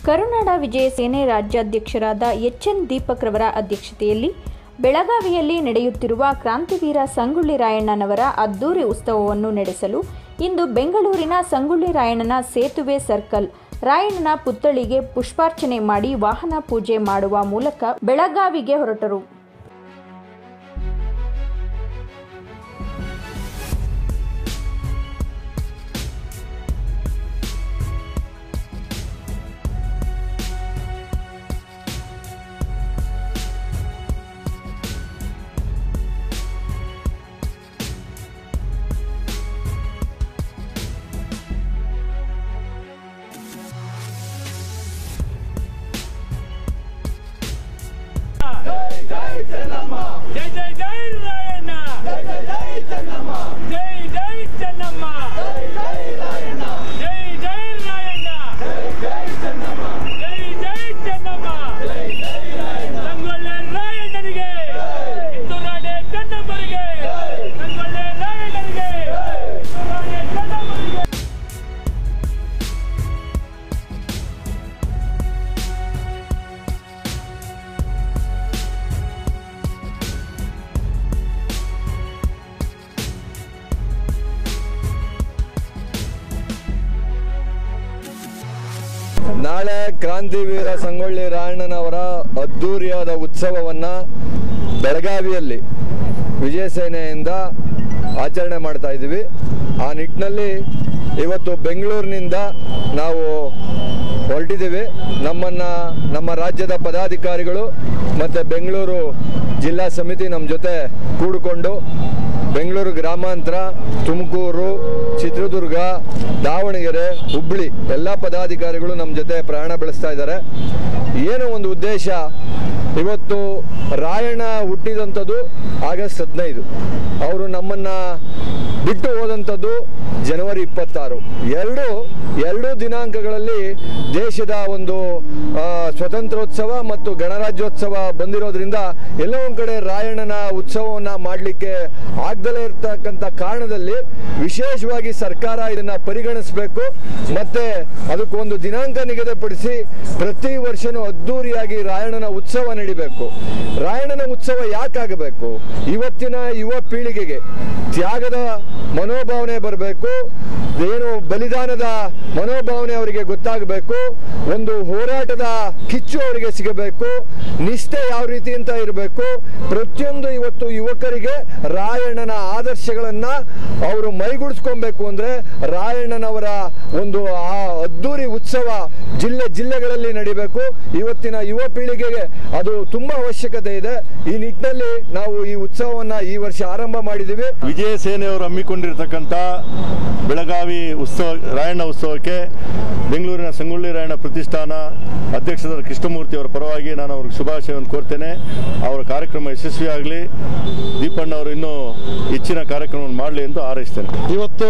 ಕರುನಾಡ ವಿಜಯ ಸೇನೆ ರಾಜ್ಯಾಧ್ಯಕ್ಷರಾದ H N Deepak ರವರ ಅಧ್ಯಕ್ಷತೆಯಲ್ಲಿ ಬೆಳಗಾವಿಯಲ್ಲಿ ನಡೆಯುತ್ತಿರುವ ಕ್ರಾಂತಿವೀರ ಸಂಗೊಳ್ಳಿ ರಾಯಣ್ಣನವರ ಅದ್ದೂರಿ ಉತ್ಸವವನ್ನು ನಡೆಸಲು ಇಂದು ಬೆಂಗಳೂರಿನ ಸಂಗೊಳ್ಳಿ ರಾಯಣ್ಣನ ಸೇತುವೆ ಸರ್ಕಲ್ ರಾಯಣ್ಣನ ಪುತ್ಥಳಿಗೆ ಪುಷ್ಪಾರ್ಚನೆ ಮಾಡಿ ವಾಹನ ಪೂಜೆ ಮಾಡುವ ಮೂಲಕ ಬೆಳಗಾವಿಗೆ ಹೊರಟರು ಜೈ ಜೈ ಜೈ ರಾಯಣ್ಣ ಜೈ ಜೈ ಜೈ ಚೆನ್ನಮ್ಮ ಜೈ ಜೈ ಚೆನ್ನಮ್ಮ ಜೈ ಜೈ ರಾಯಣ್ಣ ಜೈ ಜೈ ಚೆನ್ನಮ್ಮ ಸಂಗೊಳ್ಳೆ ರಾಯಣ್ಣನಿಗೆ ಕಿತ್ತೂರಾಣೆ ಚೆನ್ನಮ್ಮರಿಗೆ ಸಂಗೊಳ್ಳೆ ರಾಯಣ್ಣನಿಗೆ ಕಿತ್ತೂರಾಣೆ ಚೆನ್ನಮ್ಮರಿಗೆ ನಾಳೆ ಕ್ರಾಂತಿವೀರ ಸಂಗೊಳ್ಳಿ ರಾಯಣ್ಣನವರ ಅದ್ದೂರಿಯಾದ ಉತ್ಸವವನ್ನು ಬೆಳಗಾವಿಯಲ್ಲಿ ವಿಜಯ ಸೇನೆಯಿಂದ ಆಚರಣೆ ಮಾಡ್ತಾ ಇದ್ದೀವಿ ಆ ನಿಟ್ಟಿನಲ್ಲಿ ಇವತ್ತು ಬೆಂಗಳೂರಿನಿಂದ ನಾವು ಹೊರಟಿದ್ದೀವಿ ನಮ್ಮನ್ನು ನಮ್ಮ ರಾಜ್ಯದ ಪದಾಧಿಕಾರಿಗಳು ಮತ್ತು ಬೆಂಗಳೂರು ಜಿಲ್ಲಾ ಸಮಿತಿ ನಮ್ಮ ಜೊತೆ ಕೂಡಿಕೊಂಡು ಬೆಂಗಳೂರು ಗ್ರಾಮಾಂತರ ತುಮಕೂರು ಚಿತ್ರದುರ್ಗ ದಾವಣಗೆರೆ ಹುಬ್ಬಳ್ಳಿ ಎಲ್ಲ ಪದಾಧಿಕಾರಿಗಳು ನಮ್ಮ ಜೊತೆ ಪ್ರಯಾಣ ಬೆಳೆಸ್ತಾ ಇದ್ದಾರೆ ಏನು ಒಂದು ಉದ್ದೇಶ ಇವತ್ತು ರಾಯಣ್ಣ ಹುಟ್ಟಿದಂಥದ್ದು ಆಗಸ್ಟ್ ಹದಿನೈದು ಅವರು ನಮ್ಮನ್ನು ಬಿಟ್ಟು ಹೋದಂಥದ್ದು ಜನವರಿ ಇಪ್ಪತ್ತಾರು ಎರಡು ಎರಡು ದಿನಾಂಕಗಳಲ್ಲಿ ದೇಶದ ಒಂದು ಆ, ಸ್ವತಂತ್ರೋತ್ಸವ ಮತ್ತು ಗಣರಾಜ್ಯೋತ್ಸವ ಬಂದಿರೋದ್ರಿಂದ ಎಲ್ಲೋ ಒಂದು ಕಡೆ ರಾಯಣ್ಣನ ಉತ್ಸವವನ್ನು ಮಾಡಲಿಕ್ಕೆ ಆಗ್ದಲೇ ಇರ್ತಕ್ಕಂಥ ಕಾರಣದಲ್ಲಿ ವಿಶೇಷವಾಗಿ ಸರ್ಕಾರ ಇದನ್ನ ಪರಿಗಣಿಸಬೇಕು ಮತ್ತೆ ಅದಕ್ಕೊಂದು ದಿನಾಂಕ ನಿಗದಿಪಡಿಸಿ ಪ್ರತಿ ವರ್ಷನೂ ಅದ್ದೂರಿಯಾಗಿ ರಾಯಣ್ಣನ ಉತ್ಸವ ನಡಿಬೇಕು ರಾಯಣ್ಣನ ಉತ್ಸವ ಯಾಕಾಗಬೇಕು ಇವತ್ತಿನ ಯುವ ಪೀಳಿಗೆಗೆ ತ್ಯಾಗದ ಮನೋಭಾವನೆ ಬರಬೇಕು ಏನು ಬಲಿದಾನದ ಮನೋಭಾವನೆ ಅವರಿಗೆ ಗೊತ್ತಾಗಬೇಕು ಒಂದು ಹೋರಾಟದ ಕಿಚ್ಚು ಅವರಿಗೆ ಸಿಗಬೇಕು ನಿಷ್ಠೆ ಯಾವ ರೀತಿ ಅಂತ ಇರಬೇಕು ಪ್ರತಿಯೊಂದು ಇವತ್ತು ಯುವಕರಿಗೆ ರಾಯಣ್ಣನ ಆದರ್ಶಗಳನ್ನ ಅವರು ಮೈಗೂಡಿಸ್ಕೊಬೇಕು ಅಂದ್ರೆ ರಾಯಣ್ಣನವರ ಒಂದು ಆ ಅದ್ದೂರಿ ಉತ್ಸವ ಜಿಲ್ಲೆ ಜಿಲ್ಲೆಗಳಲ್ಲಿ ನಡಿಬೇಕು ಇವತ್ತಿನ ಯುವ ಪೀಳಿಗೆಗೆ ಅದು ತುಂಬಾ ಅವಶ್ಯಕತೆ ಇದೆ ಈ ನಿಟ್ಟಿನಲ್ಲಿ ನಾವು ಈ ಉತ್ಸವವನ್ನ ಈ ವರ್ಷ ಆರಂಭ ಮಾಡಿದ್ದೀವಿ ವಿಜಯ ಸೇನೆಯವರು ಹಮ್ಮಿಕೊಂಡಿರ್ತಕ್ಕಂಥ ಬೆಳಗಾವಿ ಉತ್ಸವ ರಾಯಣ್ಣ ಉತ್ಸವಕ್ಕೆ ಬೆಂಗಳೂರಿನ ಸಂಗೊಳ್ಳಿ ರಾಯಣ್ಣ ಪ್ರತಿಷ್ಠಾನ ಅಧ್ಯಕ್ಷರಾದ ಕೃಷ್ಣಮೂರ್ತಿ ಅವರ ಪರವಾಗಿ ನಾನು ಅವ್ರಿಗೆ ಶುಭಾಶಯವನ್ನು ಕೋರ್ತೇನೆ ಅವರ ಕಾರ್ಯಕ್ರಮ ಯಶಸ್ವಿಯಾಗಲಿ ದೀಪಣ್ಣವರು ಇನ್ನೂ ಹೆಚ್ಚಿನ ಕಾರ್ಯಕ್ರಮವನ್ನು ಮಾಡಲಿ ಎಂದು ಹಾರೈಸ್ತೇನೆ ಇವತ್ತು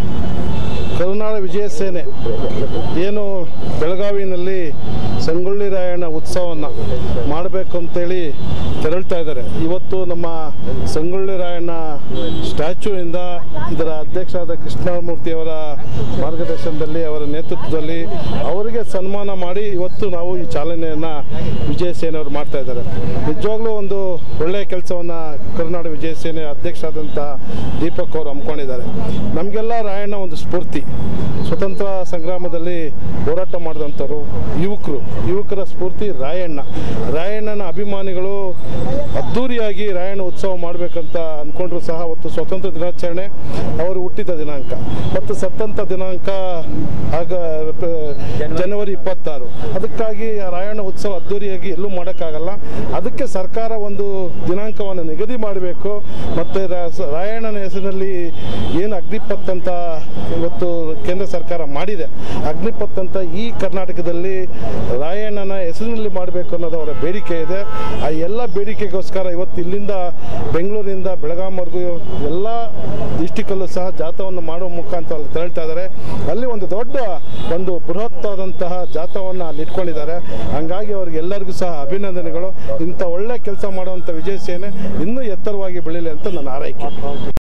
ಕರುನಾಡ ವಿಜಯ ಸೇನೆ ಏನು ಬೆಳಗಾವಿನಲ್ಲಿ ಸಂಗೊಳ್ಳಿ ರಾಯಣ್ಣ ಉತ್ಸವವನ್ನು ಮಾಡಬೇಕು ಅಂತೇಳಿ ತೆರಳ್ತಾ ಇದ್ದಾರೆ ಇವತ್ತು ನಮ್ಮ ಸಂಗೊಳ್ಳಿ ರಾಯಣ್ಣ ಸ್ಟ್ಯಾಚ್ಯೂಯಿಂದ ಇದರ ಅಧ್ಯಕ್ಷರಾದ ಕೃಷ್ಣಮೂರ್ತಿಯವರ ಮಾರ್ಗದರ್ಶನದಲ್ಲಿ ಅವರ ನೇತೃತ್ವದಲ್ಲಿ ಅವರಿಗೆ ಸನ್ಮಾನ ಮಾಡಿ ಇವತ್ತು ನಾವು ಈ ಚಾಲನೆಯನ್ನು ವಿಜಯ ಸೇನೆ ಅವರು ಮಾಡ್ತಾ ಇದ್ದಾರೆ ನಿಜವಾಗ್ಲೂ ಒಂದು ಒಳ್ಳೆಯ ಕೆಲಸವನ್ನು ಕರುನಾಡ ವಿಜಯ ಸೇನೆ ಅಧ್ಯಕ್ಷರಾದಂಥ ದೀಪಕ್ ಅವರು ಹಮ್ಮಿಕೊಂಡಿದ್ದಾರೆ ನಮಗೆಲ್ಲ ರಾಯಣ್ಣ ಒಂದು ಸ್ಫೂರ್ತಿ ಸ್ವತಂತ್ರ ಸಂಗ್ರಾಮದಲ್ಲಿ ಹೋರಾಟ ಮಾಡಿದಂಥವ್ರು ಯುವಕರು ಯುವಕರ ಸ್ಫೂರ್ತಿ ರಾಯಣ್ಣ ರಾಯಣ್ಣನ ಅಭಿಮಾನಿಗಳು ಅದ್ಧೂರಿಯಾಗಿ ರಾಯಣ್ಣ ಉತ್ಸವ ಮಾಡಬೇಕಂತ ಅಂದ್ಕೊಂಡ್ರು ಸಹ ಅವತ್ತು ಸ್ವತಂತ್ರ ದಿನಾಚರಣೆ ಅವರು ಹುಟ್ಟಿದ ದಿನಾಂಕ ಮತ್ತು ಸತ್ತಂತ ದಿನಾಂಕ ಆಗ ಪ- ಜನವರಿ ಇಪ್ಪತ್ತಾರು ಅದಕ್ಕಾಗಿ ಆ ರಾಯಣ್ಣ ಉತ್ಸವ ಅದ್ದೂರಿಯಾಗಿ ಎಲ್ಲೂ ಮಾಡೋಕ್ಕಾಗಲ್ಲ ಅದಕ್ಕೆ ಸರ್ಕಾರ ಒಂದು ದಿನಾಂಕವನ್ನು ನಿಗದಿ ಮಾಡಬೇಕು ಮತ್ತು ರಾಯಣ್ಣನ ಹೆಸರಿನಲ್ಲಿ ಏನು ಅಗ್ನಿಪಥ್ ಅಂತ ಇವತ್ತು ಕೇಂದ್ರ ಸರ್ಕಾರ ಮಾಡಿದೆ ಅಗ್ನಿಪಥ್ ಅಂತ ಈ ಕರ್ನಾಟಕದಲ್ಲಿ ರಾಯಣ್ಣನ ಹೆಸರಿನಲ್ಲಿ ಮಾಡಬೇಕು ಅನ್ನೋದು ಅವರ ಬೇಡಿಕೆ ಇದೆ ಆ ಎಲ್ಲ ಬೇಡಿಕೆಗೋಸ್ಕರ ಇವತ್ತು ಇಲ್ಲಿಂದ ಬೆಂಗಳೂರಿನಿಂದ ಬೆಳಗಾಂವರೆಗೂ ಎಲ್ಲ ಡಿಸ್ಟಿಕಲ್ಲೂ ಸಹ ಜಾಥವನ್ನು ಮಾಡುವ ಮುಖಾಂತರ ಅಲ್ಲಿ ತೆರಳ್ತಾ ಇದ್ದಾರೆ ಅಲ್ಲಿ ಒಂದು ದೊಡ್ಡ ಒಂದು ಬೃಹತ್ತಾದಂತಹ ಜಾಥವನ್ನು ಅಲ್ಲಿ ಇಟ್ಕೊಂಡಿದ್ದಾರೆ ಹಂಗಾಗಿ ಅವ್ರಿಗೆ ಎಲ್ಲರಿಗೂ ಸಹ ಅಭಿನಂದನೆಗಳು ಇಂಥ ಒಳ್ಳೆ ಕೆಲಸ ಮಾಡುವಂಥ ವಿಜಯ ಸೇನೆ ಇನ್ನೂ ಎತ್ತರವಾಗಿ ಬೆಳೀಲಿ ಅಂತ ನನ್ನ ಆರೈಕೆ